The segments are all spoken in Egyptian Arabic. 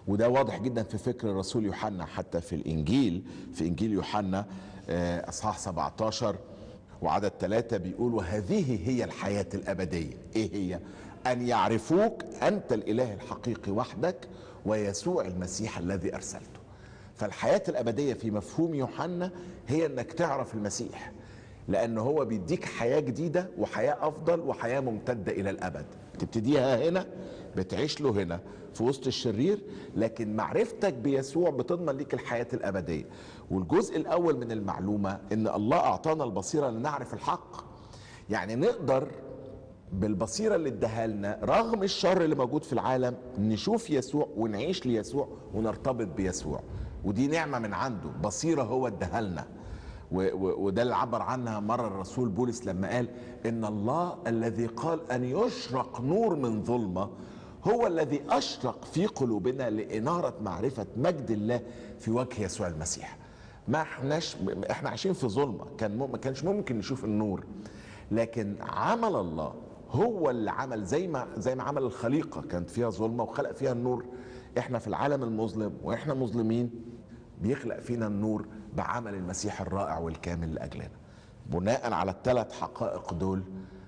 وده واضح جدا في فكر الرسول يوحنا حتى في الانجيل في انجيل يوحنا آه، اصحاح 17 وعدد ثلاثة بيقول وهذه هي الحياة الأبدية إيه هي؟ أن يعرفوك أنت الإله الحقيقي وحدك ويسوع المسيح الذي أرسلته فالحياة الأبدية في مفهوم يوحنا هي أنك تعرف المسيح لأن هو بيديك حياة جديدة وحياة أفضل وحياة ممتدة إلى الأبد بتبتديها هنا بتعيش له هنا في وسط الشرير لكن معرفتك بيسوع بتضمن ليك الحياة الأبدية والجزء الأول من المعلومة إن الله أعطانا البصيرة لنعرف الحق يعني نقدر بالبصيرة اللي اداها لنا رغم الشر اللي موجود في العالم نشوف يسوع ونعيش ليسوع ونرتبط بيسوع ودي نعمة من عنده بصيرة هو اداها لنا و- و- وده اللي عبر عنها مرة الرسول بولس لما قال إن الله الذي قال أن يشرق نور من ظلمة هو الذي أشرق في قلوبنا لإنارة معرفة مجد الله في وجه يسوع المسيح ما احناش احنا عايشين في ظلمة كان مم- ما كانش ممكن نشوف النور لكن عمل الله هو اللي عمل زي ما زي ما عمل الخليقة كانت فيها ظلمة وخلق فيها النور احنا في العالم المظلم واحنا مظلمين بيخلق فينا النور بعمل المسيح الرائع والكامل لأجلنا بناء على الثلاث حقائق دول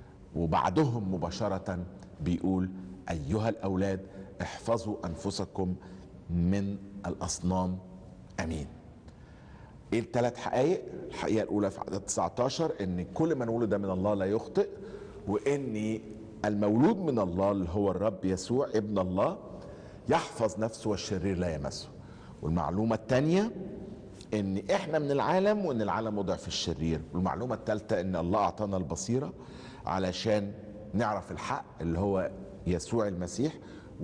وبعدهم مباشرة بيقول أيها الأولاد احفظوا أنفسكم من الأصنام أمين ايه الثلاث حقائق الحقيقه الاولى في عدد 19 ان كل من ولد من الله لا يخطئ وان المولود من الله اللي هو الرب يسوع ابن الله يحفظ نفسه والشرير لا يمسه والمعلومه الثانيه ان احنا من العالم وان العالم وضع في الشرير والمعلومه الثالثه ان الله اعطانا البصيره علشان نعرف الحق اللي هو يسوع المسيح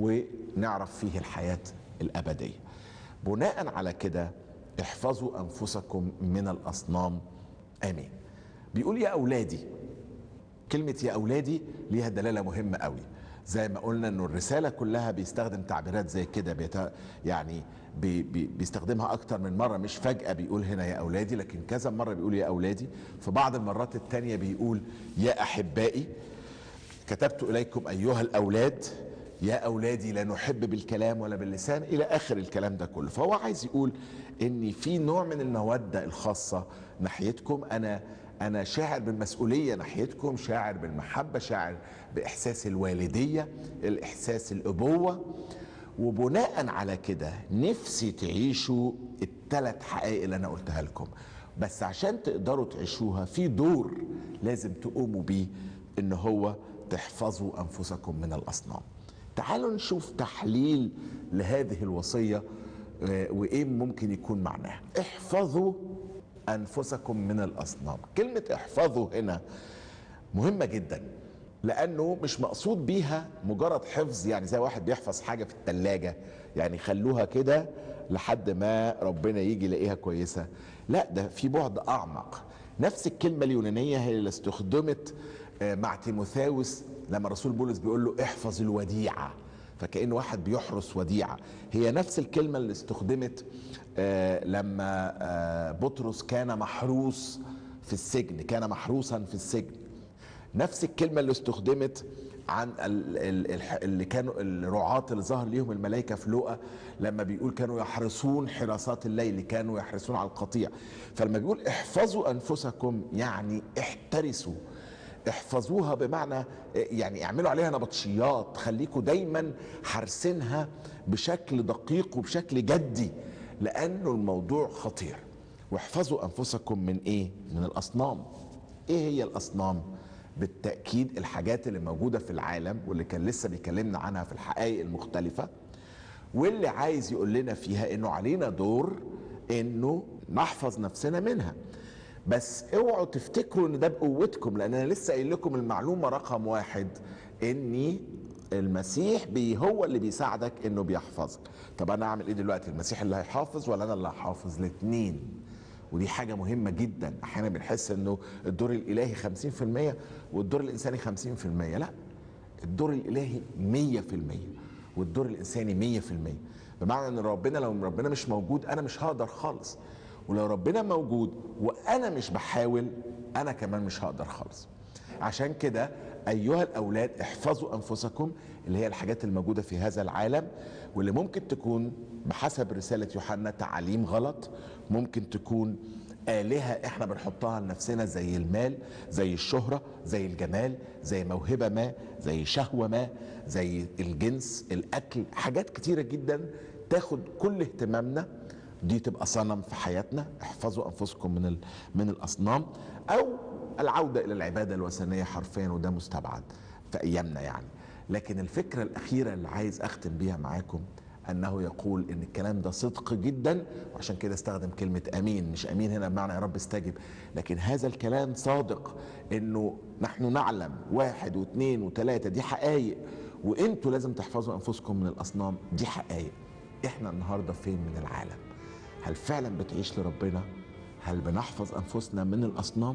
ونعرف فيه الحياه الابديه بناء على كده احفظوا انفسكم من الاصنام امين بيقول يا اولادي كلمة يا أولادي ليها دلالة مهمة قوي زي ما قلنا انه الرسالة كلها بيستخدم تعبيرات زي كده بيت... يعني بي... بي... بيستخدمها اكتر من مرة مش فجأة بيقول هنا يا اولادي لكن كذا مرة بيقول يا اولادي في بعض المرات التانية بيقول يا احبائي كتبت اليكم ايها الاولاد يا اولادي لا نحب بالكلام ولا باللسان الى اخر الكلام ده كله فهو عايز يقول ان في نوع من الموده الخاصه ناحيتكم انا انا شاعر بالمسؤوليه ناحيتكم شاعر بالمحبه شاعر باحساس الوالديه الاحساس الابوه وبناء على كده نفسي تعيشوا الثلاث حقائق اللي انا قلتها لكم بس عشان تقدروا تعيشوها في دور لازم تقوموا بيه ان هو تحفظوا انفسكم من الاصنام تعالوا نشوف تحليل لهذه الوصيه آه، وايه ممكن يكون معناها احفظوا انفسكم من الاصنام كلمه احفظوا هنا مهمه جدا لانه مش مقصود بيها مجرد حفظ يعني زي واحد بيحفظ حاجه في الثلاجه يعني خلوها كده لحد ما ربنا يجي يلاقيها كويسه لا ده في بعد اعمق نفس الكلمه اليونانيه هي اللي استخدمت آه، مع تيموثاوس لما الرسول بولس بيقول له احفظ الوديعه فكأن واحد بيحرس وديعة هي نفس الكلمة اللي استخدمت آه، لما آه، بطرس كان محروس في السجن كان محروسا في السجن نفس الكلمة اللي استخدمت عن ال- ال- الح- اللي كانوا الرعاة اللي ظهر ليهم الملائكة في لوقا لما بيقول كانوا يحرسون حراسات الليل كانوا يحرسون على القطيع فلما بيقول احفظوا أنفسكم يعني احترسوا احفظوها بمعنى يعني اعملوا عليها نبطشيات خليكوا دايما حارسينها بشكل دقيق وبشكل جدي لانه الموضوع خطير واحفظوا انفسكم من ايه من الاصنام ايه هي الاصنام بالتاكيد الحاجات اللي موجوده في العالم واللي كان لسه بيكلمنا عنها في الحقائق المختلفه واللي عايز يقول لنا فيها انه علينا دور انه نحفظ نفسنا منها بس اوعوا تفتكروا ان ده بقوتكم لان انا لسه قايل لكم المعلومه رقم واحد اني المسيح بي هو اللي بيساعدك انه بيحفظك طب انا اعمل ايه دلوقتي المسيح اللي هيحافظ ولا انا اللي هحافظ الاثنين ودي حاجة مهمة جدا احيانا بنحس انه الدور الالهي 50% والدور الانساني 50% لا الدور الالهي 100% والدور الانساني 100% بمعنى ان ربنا لو ربنا مش موجود انا مش هقدر خالص ولو ربنا موجود وانا مش بحاول انا كمان مش هقدر خالص عشان كده ايها الاولاد احفظوا انفسكم اللي هي الحاجات الموجوده في هذا العالم واللي ممكن تكون بحسب رساله يوحنا تعاليم غلط ممكن تكون آلهة احنا بنحطها لنفسنا زي المال زي الشهرة زي الجمال زي موهبة ما زي شهوة ما زي الجنس الأكل حاجات كتيرة جدا تاخد كل اهتمامنا دي تبقى صنم في حياتنا احفظوا أنفسكم من ال- من الأصنام أو العودة إلى العبادة الوثنية حرفيا وده مستبعد في أيامنا يعني لكن الفكرة الأخيرة اللي عايز أختم بيها معاكم انه يقول ان الكلام ده صدق جدا وعشان كده استخدم كلمه امين مش امين هنا بمعنى يا رب استجب لكن هذا الكلام صادق انه نحن نعلم واحد واثنين وثلاثه دي حقائق وانتوا لازم تحفظوا انفسكم من الاصنام دي حقائق احنا النهارده فين من العالم هل فعلا بتعيش لربنا هل بنحفظ انفسنا من الاصنام